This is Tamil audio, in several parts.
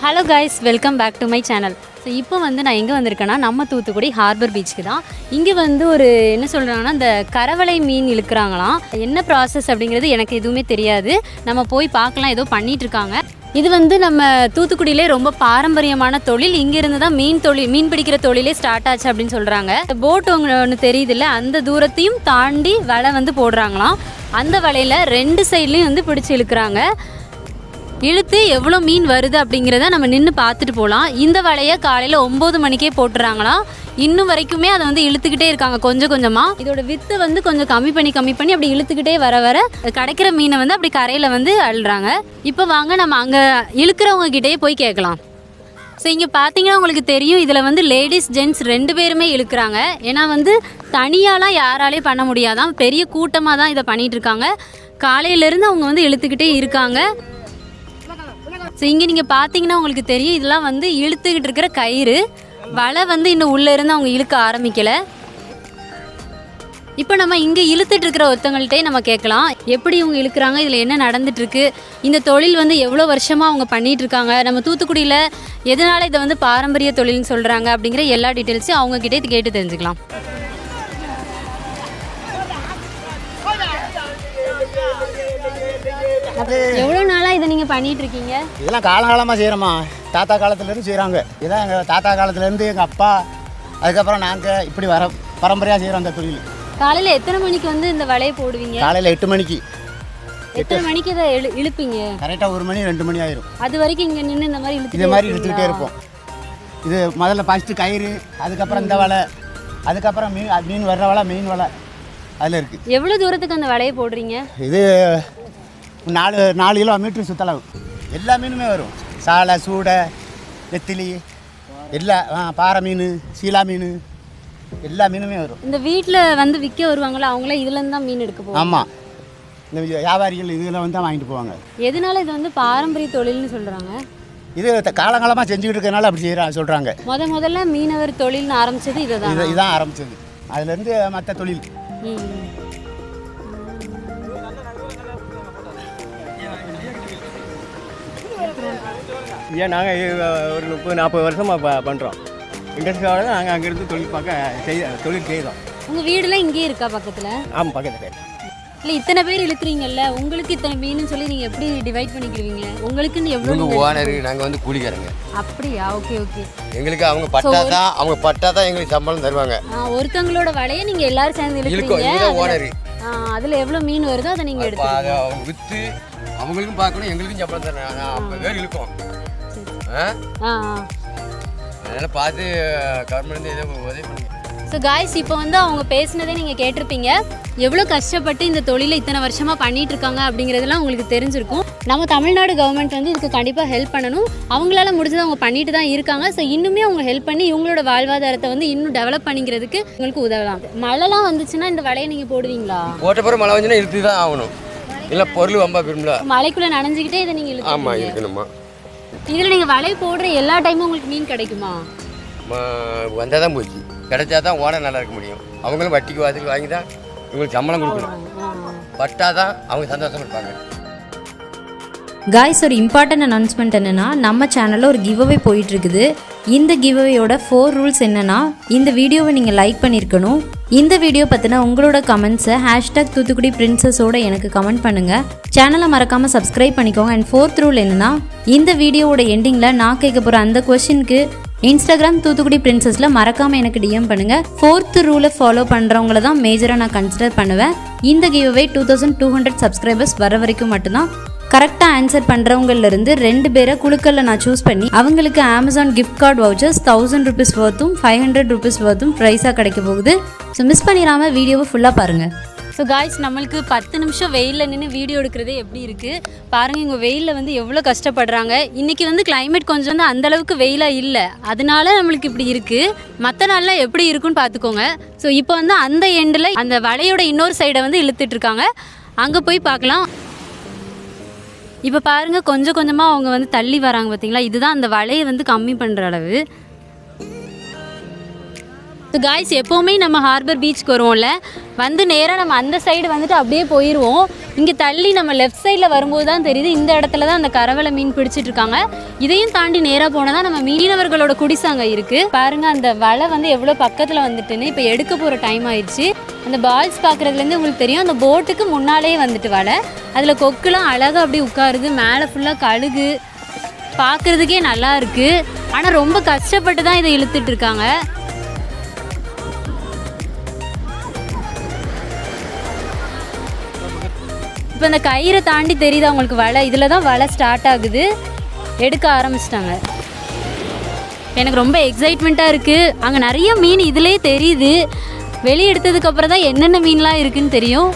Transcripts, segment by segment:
Hello guys welcome back to my channel so இப்போ வந்து நான் எங்கே வந்திருக்கேன்னா நம்ம தூத்துக்குடி ஹார்பர் பீச்சுக்கு தான் இங்கே வந்து ஒரு என்ன சொல்கிறாங்கன்னா இந்த கரவலை மீன் இழுக்கிறாங்களாம் என்ன ப்ராசஸ் அப்படிங்கிறது எனக்கு எதுவுமே தெரியாது நம்ம போய் பார்க்கலாம் ஏதோ பண்ணிட்டு இருக்காங்க இது வந்து நம்ம தூத்துக்குடியிலே ரொம்ப பாரம்பரியமான தொழில் இங்கிருந்து தான் மீன் தொழில் மீன் பிடிக்கிற தொழிலே ஸ்டார்ட் ஆச்சு அப்படின்னு சொல்கிறாங்க போட் ஒன்று தெரியுதுல்ல அந்த தூரத்தையும் தாண்டி வலை வந்து போடுறாங்களாம் அந்த வலையில் ரெண்டு சைட்லேயும் வந்து பிடிச்சி இழுக்கிறாங்க இழுத்து எவ்வளோ மீன் வருது அப்படிங்கிறத நம்ம நின்று பார்த்துட்டு போகலாம் இந்த வலையை காலையில் ஒம்பது மணிக்கே போட்டுறாங்களாம் இன்னும் வரைக்குமே அதை வந்து இழுத்துக்கிட்டே இருக்காங்க கொஞ்சம் கொஞ்சமாக இதோட வித்து வந்து கொஞ்சம் கம்மி பண்ணி கம்மி பண்ணி அப்படி இழுத்துக்கிட்டே வர வர கிடைக்கிற மீனை வந்து அப்படி கரையில் வந்து அள்ளுறாங்க இப்போ வாங்க நம்ம அங்கே இழுக்கிறவங்க கிட்டேயே போய் கேட்கலாம் ஸோ இங்கே பார்த்தீங்கன்னா உங்களுக்கு தெரியும் இதில் வந்து லேடிஸ் ஜென்ட்ஸ் ரெண்டு பேருமே இழுக்கிறாங்க ஏன்னா வந்து தனியாலாம் யாராலையும் பண்ண முடியாதான் பெரிய கூட்டமாக தான் இதை பண்ணிட்டு இருக்காங்க காலையிலேருந்து அவங்க வந்து இழுத்துக்கிட்டே இருக்காங்க ஸோ இங்கே நீங்கள் பார்த்தீங்கன்னா உங்களுக்கு தெரியும் இதெல்லாம் வந்து இழுத்துக்கிட்டு இருக்கிற கயிறு வலை வந்து இன்னும் உள்ளே இருந்து அவங்க இழுக்க ஆரம்பிக்கலை இப்போ நம்ம இங்கே இழுத்துட்டு இருக்கிற ஒருத்தவங்கள்ட்டே நம்ம கேட்கலாம் எப்படி இவங்க இழுக்கிறாங்க இதில் என்ன நடந்துட்டு இருக்கு இந்த தொழில் வந்து எவ்வளோ வருஷமாக அவங்க பண்ணிட்டு இருக்காங்க நம்ம தூத்துக்குடியில் எதனால இதை வந்து பாரம்பரிய தொழில்னு சொல்கிறாங்க அப்படிங்கிற எல்லா டீட்டெயில்ஸும் அவங்க கிட்டே இது கேட்டு தெரிஞ்சுக்கலாம் எவ்வளோ நாளாக இதை நீங்கள் பண்ணிட்டு இருக்கீங்க இதெல்லாம் காலங்காலமாக செய்கிறோமா தாத்தா காலத்துலேருந்து செய்கிறாங்க இதான் எங்கள் தாத்தா காலத்துலேருந்து எங்கள் அப்பா அதுக்கப்புறம் நாங்கள் இப்படி வர பரம்பரையாக செய்கிறோம் அந்த தொழில் காலையில் எத்தனை மணிக்கு வந்து இந்த வலையை போடுவீங்க காலையில் எட்டு மணிக்கு எத்தனை மணிக்கு இதை இழு இழுப்பீங்க கரெக்டாக ஒரு மணி ரெண்டு மணி ஆயிரும் அது வரைக்கும் இங்கே நின்று இந்த மாதிரி இதே இழுத்துட்டே மாதிரி இருப்பீங்களா? இழுத்துக்கிட்டே இருப்போம் இது முதல்ல ஃபஸ்ட்டு கயிறு அதுக்கப்புறம் இந்த வலை அதுக்கப்புறம் மீன் அது மீன் வர்ற வலை மீன் வலை அதில் இருக்குது எவ்வளோ தூரத்துக்கு அந்த வலையை போடுறீங்க இது நாலு நாலு கிலோ மீட்ரு சுற்றளவு எல்லா மீனுமே வரும் சாலை சூடை நெத்திலி எல்லா ஆ, பாறை மீன் சீலா மீன் எல்லா மீனுமே வரும் இந்த வீட்டில் வந்து விற்க வருவாங்களா அவங்களே இதுலேருந்து தான் மீன் எடுக்க போவாங்க ஆமாம் இந்த வியாபாரிகள் இதில் வந்து தான் வாங்கிட்டு போவாங்க எதனால இது வந்து பாரம்பரிய தொழில்னு சொல்கிறாங்க இது த- காலங்காலமாக செஞ்சுக்கிட்டு இருக்கனால அப்படி செய்கிறா சொல்கிறாங்க முத முதல்ல மீனவர் தொழில்னு ஆரம்பிச்சது இதை தான் இது இதான் ஆரம்பிச்சது அதுலேருந்து மற்ற தொழில் ஏன் நாங்கள் ஒரு முப்பது நாற்பது வருஷமாக ப பண்ணுறோம் இண்டஸ்ட்ரியோட நாங்கள் அங்கேருந்து தொழில் பார்க்க செய்ய தொழில் செய்தோம் உங்கள் வீடுலாம் இங்கேயே இருக்கா பக்கத்தில் ஆமாம் பக்கத்தில் இல்லை இத்தனை பேர் இழுத்துறீங்கல்ல உங்களுக்கு இத்தனை மீன் சொல்லி நீங்கள் எப்படி டிவைட் பண்ணிக்கிடுவீங்க உங்களுக்குன்னு எவ்வளோ இவங்க நீங்க- ஓனரு நாங்கள் வந்து கூலிக்காரங்க அப்படியா ஓகே ஓகே எங்களுக்கு அவங்க பட்டா தான் அவங்க பட்டா தான் எங்களுக்கு சம்பளம் தருவாங்க ஒருத்தவங்களோட வலையை நீங்கள் எல்லாரும் சேர்ந்து இழுக்கும் இழுக்கிறீங்க இவங்க தான் ஓனரு அதில் எவ்வளோ மீன் வருதோ அதை நீங்கள் அப்ப எடுத்து அதை அவங்க விற்று அவங்களுக்கும் பார்க்கணும் எங்களுக்கும் சம்பளம் தரணும் நான் ஐம்பது பேர் இழுக்கும் ஆ ஆ ஆ அதனால் பார்த்து கவர்மெண்ட் ஏதோ உதவி பண்ணுங்க ஸோ காய்ஸ் இப்போ வந்து அவங்க பேசினதே நீங்கள் கேட்டிருப்பீங்க எவ்வளோ கஷ்டப்பட்டு இந்த தொழிலை இத்தனை வருஷமாக பண்ணிட்டு இருக்காங்க அப்படிங்கிறதெல்லாம் உங்களுக்கு தெரிஞ்சிருக்கும் நம்ம தமிழ்நாடு கவர்மெண்ட் வந்து இதுக்கு கண்டிப்பாக ஹெல்ப் பண்ணணும் அவங்களால முடிஞ்சதை அவங்க பண்ணிட்டு தான் இருக்காங்க ஸோ இன்னுமே அவங்க ஹெல்ப் பண்ணி இவங்களோட வாழ்வாதாரத்தை வந்து இன்னும் டெவலப் பண்ணிக்கிறதுக்கு உங்களுக்கு உதவலாம் மழைலாம் வந்துச்சுன்னா இந்த வலையை நீங்கள் போடுவீங்களா போட்ட பிறகு மழை வந்துச்சுன்னா இழுத்து தான் ஆகணும் இல்லை பொருள் வம்பா விரும்பல மலைக்குள்ளே நனைஞ்சிக்கிட்டே இதை நீங்கள் ஆமாம் இழுத்து இருக்கணுமா இதில் நீங்கள் வலை போடுற எல்லா டைமும் உங்களுக்கு மீன் கிடைக்குமா வந்தால் தான் போச்சு கிடைச்சா தான் ஓட நல்லா இருக்க முடியும் அவங்களும் வட்டிக்கு வாதிக்கு வாங்கி தான் இவங்களுக்கு சம்பளம் கொடுக்கணும் பட்டா தான் அவங்க சந்தோஷமா இருப்பாங்க காய்ஸ் ஒரு இம்பார்ட்டன்ட் அனௌன்ஸ்மெண்ட் என்னென்னா நம்ம சேனலில் ஒரு கிவ் அவே போயிட்டுருக்குது இந்த கிவ் அவேயோட ஃபோர் ரூல்ஸ் என்னென்னா இந்த வீடியோவை நீங்கள் லைக் பண்ணியிருக்கணும் இந்த வீடியோ பற்றின உங்களோட கமெண்ட்ஸை ஹேஷ்டாக் தூத்துக்குடி பிரின்சஸோட எனக்கு கமெண்ட் பண்ணுங்கள் சேனலை மறக்காமல் சப்ஸ்கிரைப் பண்ணிக்கோங்க அண்ட் ஃபோர்த் ரூல் என்னென்னா இந்த வீடியோவோட எண்டிங்கில் நான் கேட்க போகிற அந்த கொஷினுக்கு இன்ஸ்டாகிராம் தூத்துக்குடி பிரின்சஸில் மறக்காமல் எனக்கு டிஎம் பண்ணுங்கள் ஃபோர்த் ரூலை ஃபாலோ பண்ணுறவங்கள தான் மேஜராக நான் கன்சிடர் பண்ணுவேன் இந்த giveaway two thousand two hundred subscribers வர வரைக்கும் மட்டும்தான் கரெக்டாக ஆன்சர் பண்ணுறவங்கல இருந்து ரெண்டு பேரை குழுக்களில் நான் சூஸ் பண்ணி அவங்களுக்கு Amazon gift card vouchers thousand rupees worth five hundred rupees worth ப்ரைஸாக கிடைக்க போகுது ஸோ மிஸ் பண்ணிடாமல் வீடியோவை ஃபுல்லாக பாருங்கள் ஸோ காய்ஸ் நம்மளுக்கு பத்து நிமிஷம் வெயிலில் நின்று வீடியோ எடுக்கிறதே எப்படி இருக்குது பாருங்கள் இங்கே வெயிலில் வந்து எவ்வளோ கஷ்டப்படுறாங்க இன்றைக்கி வந்து climate கொஞ்சம் வந்து அந்த அளவுக்கு வெயிலாக இல்லை அதனால நம்மளுக்கு இப்படி இருக்குது மற்ற நாள்லாம் எப்படி இருக்குன்னு பார்த்துக்கோங்க ஸோ இப்போ வந்து அந்த எண்டில் அந்த வலையோட இன்னொரு சைடை வந்து இழுத்துட்டு இருக்காங்க அங்கே போய் பார்க்கலாம் இப்போ பாருங்கள் கொஞ்சம் கொஞ்சமாக அவங்க வந்து தள்ளி வராங்க பார்த்தீங்களா இதுதான் அந்த வலையை வந்து கம்மி பண்ணுற அளவு காய்ஸ் எப்போவுமே நம்ம ஹார்பர் பீச்சுக்கு வருவோம்ல வந்து நேராக நம்ம அந்த சைடு வந்துட்டு அப்படியே போயிடுவோம் இங்கே தள்ளி நம்ம லெஃப்ட் சைடில் வரும்போது தான் தெரியுது இந்த இடத்துல தான் அந்த கரவலை மீன் பிடிச்சிட்டு இருக்காங்க இதையும் தாண்டி நேராக போனால் தான் நம்ம மீனவர்களோட குடிசாங்க இருக்குது பாருங்கள் அந்த வலை வந்து எவ்வளோ பக்கத்தில் வந்துட்டுன்னு இப்போ எடுக்க போகிற டைம் ஆயிடுச்சு அந்த பால்ஸ் பார்க்குறதுலேருந்து உங்களுக்கு தெரியும் அந்த போட்டுக்கு முன்னாலேயே வந்துட்டு வலை அதில் கொக்குலாம் அழகாக அப்படியே உட்காருது மேலே ஃபுல்லாக கழுகு பார்க்குறதுக்கே நல்லா இருக்குது ஆனால் ரொம்ப கஷ்டப்பட்டு தான் இதை இழுத்துட்டு இருக்காங்க இப்போ இந்த கயிறை தாண்டி தெரியுதா உங்களுக்கு வலை இதில் தான் வலை ஸ்டார்ட் ஆகுது எடுக்க ஆரம்பிச்சிட்டாங்க எனக்கு ரொம்ப எக்ஸைட்மெண்ட்டாக இருக்குது அங்கே நிறைய மீன் இதுலேயே தெரியுது வெளியே எடுத்ததுக்கப்புறம் தான் என்னென்ன மீன்லாம் இருக்குன்னு தெரியும்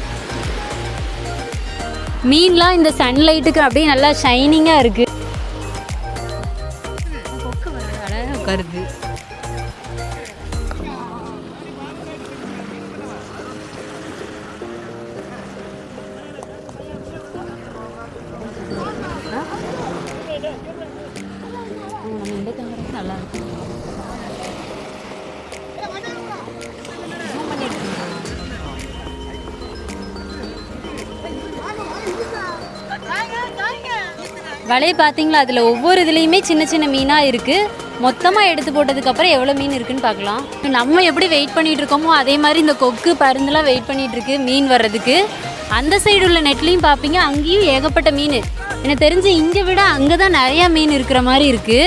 மீன்லாம் இந்த சன்லைட்டுக்கு அப்படியே நல்லா ஷைனிங்காக இருக்குது உட்காருது நம்ம இந்த கேமரா நல்லா இருக்கு Zoom பண்ணி எடுத்துக்கோங்க. வலையை பார்த்தீங்களா அதில் ஒவ்வொரு இதுலேயுமே சின்ன சின்ன மீனாக இருக்குது மொத்தமாக எடுத்து போட்டதுக்கப்புறம் எவ்வளோ மீன் இருக்குன்னு பார்க்கலாம் நம்ம எப்படி வெயிட் பண்ணிட்டு இருக்கோமோ அதே மாதிரி இந்த கொக்கு பருந்துலாம் வெயிட் பண்ணிட்டு இருக்கு மீன் வர்றதுக்கு அந்த சைடு உள்ள நெட்லையும் பார்ப்பீங்க அங்கேயும் ஏகப்பட்ட மீன் எனக்கு தெரிஞ்சு இங்கே விட அங்கே தான் நிறையா மீன் இருக்கிற மாதிரி இருக்குது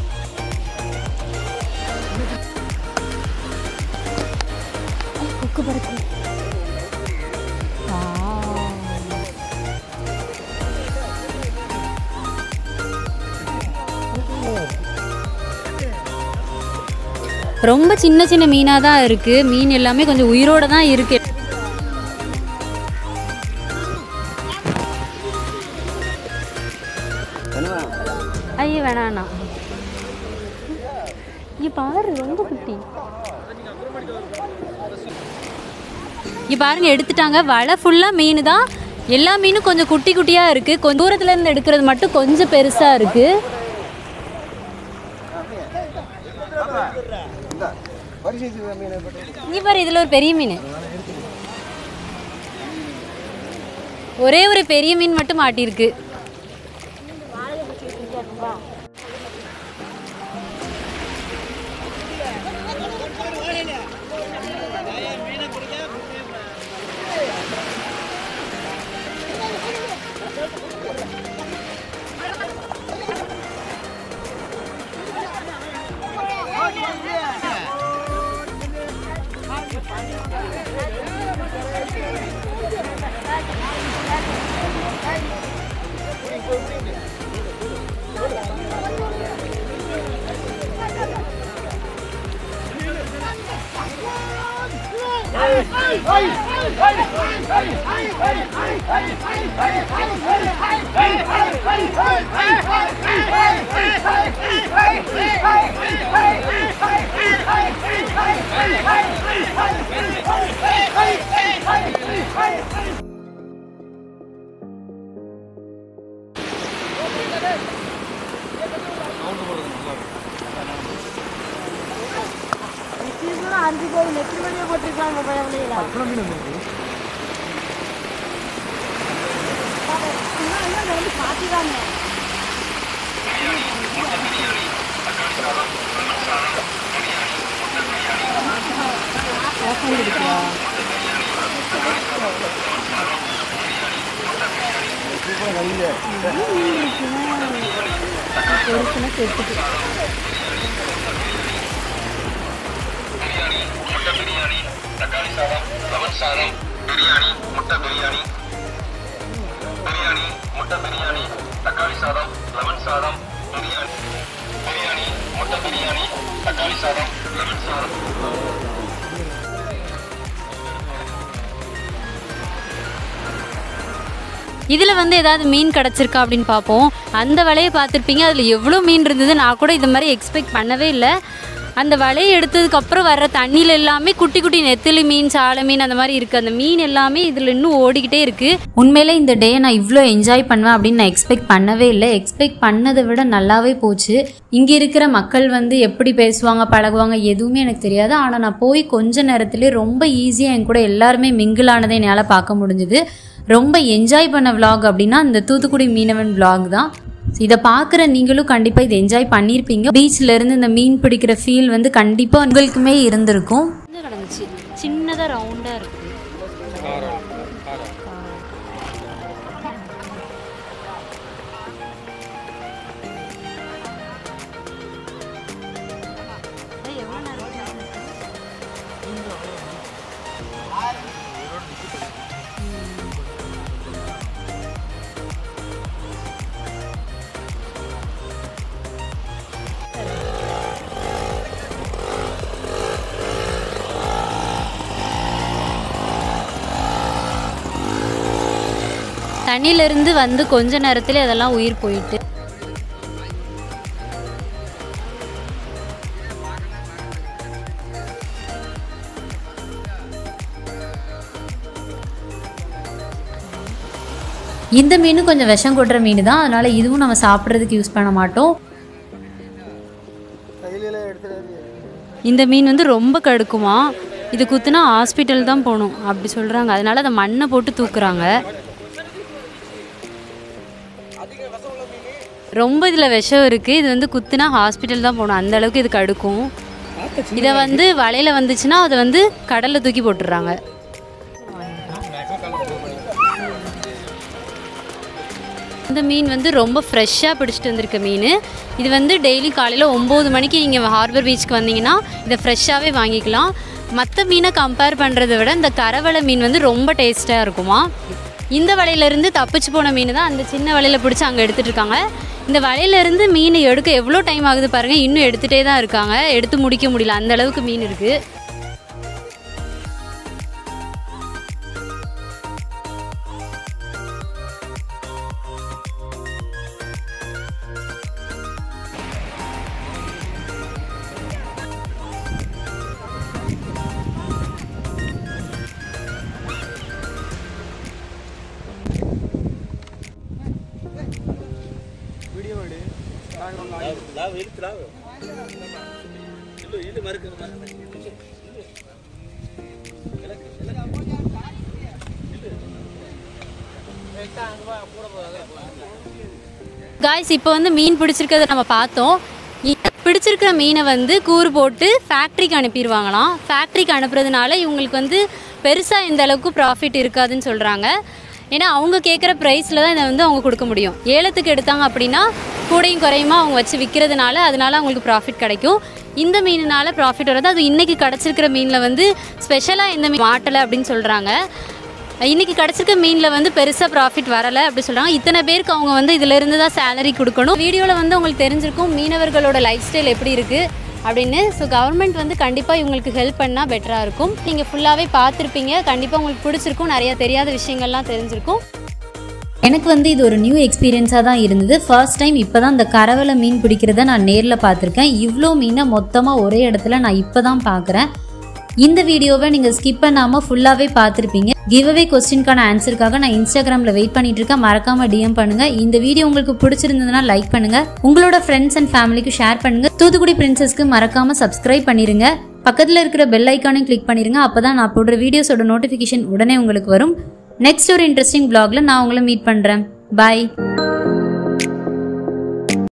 கொக்கு பறக்கு ரொம்ப சின்ன சின்ன மீனாக தான் இருக்குது மீன் எல்லாமே கொஞ்சம் உயிரோட தான் இருக்கு ஐயோ வேணாண்ணா இங்கே பாரு ரொம்ப குட்டி இங்கே பாருங்க எடுத்துட்டாங்க வலை ஃபுல்லாக மீன் தான் எல்லா மீனும் கொஞ்சம் குட்டி குட்டியாக இருக்குது கொஞ்சம் தூரத்துல இருந்து எடுக்கிறது மட்டும் கொஞ்சம் பெருசாக இருக்குது இங்கே பாரு இதில் ஒரு பெரிய மீன் ஒரே ஒரு பெரிய மீன் மட்டும் மாட்டியிருக்கு இதில் வந்து ஏதாவது மீன் கிடச்சிருக்கா அப்படின்னு பார்ப்போம் அந்த வலையை பார்த்துருப்பீங்க அதில் எவ்வளோ மீன் இருந்தது நான் கூட இது மாதிரி எக்ஸ்பெக்ட் பண்ணவே இல்லை அந்த வலையை எடுத்ததுக்கு அப்புறம் வர்ற தண்ணியில் எல்லாமே குட்டி குட்டி நெத்திலி மீன் சாலை மீன் அந்த மாதிரி இருக்குது அந்த மீன் எல்லாமே இதில் இன்னும் ஓடிக்கிட்டே இருக்குது உண்மையிலே இந்த டே நான் இவ்வளோ என்ஜாய் பண்ணுவேன் அப்படின்னு நான் எக்ஸ்பெக்ட் பண்ணவே இல்லை எக்ஸ்பெக்ட் பண்ணதை விட நல்லாவே போச்சு இங்கே இருக்கிற மக்கள் வந்து எப்படி பேசுவாங்க பழகுவாங்க எதுவுமே எனக்கு தெரியாது ஆனால் நான் போய் கொஞ்ச நேரத்துலேயே ரொம்ப ஈஸியாக என் கூட எல்லாருமே மிங்கிள் ஆனதை என்னால் பார்க்க முடிஞ்சுது ரொம்ப என்ஜாய் பண்ண vlog அப்படின்னா இந்த தூத்துக்குடி மீனவன் vlog தான் இதை பார்க்குற நீங்களும் கண்டிப்பாக இதை என்ஜாய் பண்ணியிருப்பீங்க பீச்ல இருந்து இந்த மீன் பிடிக்கிற ஃபீல் வந்து கண்டிப்பாக உங்களுக்குமே இருந்திருக்கும் வந்து கிடந்துச்சு சின்னதாக ரவுண்டாக இருக்குது தண்ணியிலேருந்து வந்து கொஞ்ச நேரத்துல அதெல்லாம் உயிர் போயிட்டு இந்த மீனும் கொஞ்சம் விஷம் கொட்டுற மீன் தான் அதனால இதுவும் நம்ம சாப்பிட்றதுக்கு யூஸ் பண்ண மாட்டோம் இந்த மீன் வந்து ரொம்ப கடுக்குமா இது குத்துனா ஹாஸ்பிட்டல் தான் போகணும் அப்படி சொல்கிறாங்க அதனால அதை மண்ணை போட்டு தூக்குறாங்க ரொம்ப இதில் விஷம் இருக்குது இது வந்து குத்துனா ஹாஸ்பிட்டல் தான் போகணும் அந்த அளவுக்கு இது கடுக்கும் இதை வந்து வலையில் வந்துச்சுன்னா அதை வந்து கடலில் தூக்கி போட்டுடுறாங்க இந்த மீன் வந்து ரொம்ப ஃப்ரெஷ்ஷாக பிடிச்சிட்டு வந்திருக்க மீன் இது வந்து டெய்லி காலையில் ஒம்பது மணிக்கு நீங்கள் ஹார்பர் பீச்சுக்கு வந்தீங்கன்னா இதை ஃப்ரெஷ்ஷாகவே வாங்கிக்கலாம் மற்ற மீனை கம்பேர் பண்ணுறதை விட இந்த கரவலை மீன் வந்து ரொம்ப டேஸ்ட்டாக இருக்குமா இந்த வலையிலேருந்து தப்பிச்சு போன மீன் தான் அந்த சின்ன வலையில் பிடிச்சி அங்கே எடுத்துகிட்டு இருக்காங்க இந்த வலையிலேருந்து மீன் எடுக்க எவ்வளோ டைம் ஆகுது பாருங்கள் இன்னும் எடுத்துகிட்டே தான் இருக்காங்க எடுத்து முடிக்க முடியல அந்த அளவுக்கு மீன் இருக்குது காய்ஸ் இப்போ வந்து மீன் பிடிச்சிருக்கிறத நம்ம பார்த்தோம் இந்த பிடிச்சிருக்கிற மீனை வந்து கூறு போட்டு ஃபேக்ட்ரிக்கு அனுப்பிடுவாங்களாம் ஃபேக்ட்ரிக்கு அனுப்புறதுனால இவங்களுக்கு வந்து பெருசாக இந்த அளவுக்கு ப்ராஃபிட் இருக்காதுன்னு சொல்கிறாங்க ஏன்னா அவங்க கேட்குற ப்ரைஸில் தான் இதை வந்து அவங்க கொடுக்க முடியும் ஏலத்துக்கு எடுத்தாங்க அப்படின்னா கூடையும் குறையுமா அவங்க வச்சு விற்கிறதுனால அதனால அவங்களுக்கு ப்ராஃபிட் கிடைக்கும் இந்த மீனுனால ப்ராஃபிட் வராது அது இன்றைக்கி கிடச்சிருக்கிற மீனில் வந்து ஸ்பெஷலாக இந்த மீன் மாட்டலை அப்படின்னு சொல்கிறாங்க இன்னைக்கு கிடச்சிருக்க மீனில் வந்து பெருசாக ப்ராஃபிட் வரலை அப்படி சொல்கிறாங்க இத்தனை பேருக்கு அவங்க வந்து இதில் இருந்து தான் சேலரி கொடுக்கணும் வீடியோவில் வந்து உங்களுக்கு தெரிஞ்சிருக்கும் மீனவர்களோட லைஃப் ஸ்டைல் எப்படி இருக்குது அப்படின்னு ஸோ கவர்மெண்ட் வந்து கண்டிப்பாக இவங்களுக்கு ஹெல்ப் பண்ணால் பெட்டராக இருக்கும் நீங்கள் ஃபுல்லாகவே பார்த்துருப்பீங்க கண்டிப்பாக உங்களுக்கு பிடிச்சிருக்கும் நிறையா தெரியாத விஷயங்கள்லாம் தெரிஞ்சிருக்கும் எனக்கு வந்து இது ஒரு நியூ எக்ஸ்பீரியன்ஸாக தான் இருந்தது ஃபர்ஸ்ட் டைம் இப்போ தான் இந்த கரவலை மீன் பிடிக்கிறத நான் நேரில் பார்த்துருக்கேன் இவ்வளோ மீனை மொத்தமாக ஒரே இடத்துல நான் இப்போ தான் பார்க்குறேன் இந்த வீடியோவை நீங்கள் ஸ்கிப் பண்ணாமல் ஃபுல்லாகவே பார்த்துருப்பீங்க கிவ்அவே கொஸ்டினுக்கான ஆன்சருக்காக நான் இன்ஸ்டாகிராமில் வெயிட் பண்ணிட்டு இருக்கேன் மறக்காமல் டிஎம் பண்ணுங்கள் இந்த வீடியோ உங்களுக்கு பிடிச்சிருந்ததுன்னா லைக் பண்ணுங்கள் உங்களோட ஃப்ரெண்ட்ஸ் அண்ட் ஃபேமிலிக்கு ஷேர் பண்ணுங்கள் தூத்துக்குடி பிரின்சஸ்க்கு மறக்காமல் சப்ஸ்கிரைப் பண்ணிடுங்க பக்கத்தில் இருக்கிற பெல் ஐக்கானையும் கிளிக் பண்ணிடுங்க அப்போ தான் நான் போடுற வீடியோஸோட நோட்டிஃபிகேஷன் உடனே உங்களுக்கு வரும் நெக்ஸ்ட் ஒரு இன்ட்ரெஸ்டிங் vlogல நான் உங்களை மீட் பண்ணுறேன் பாய்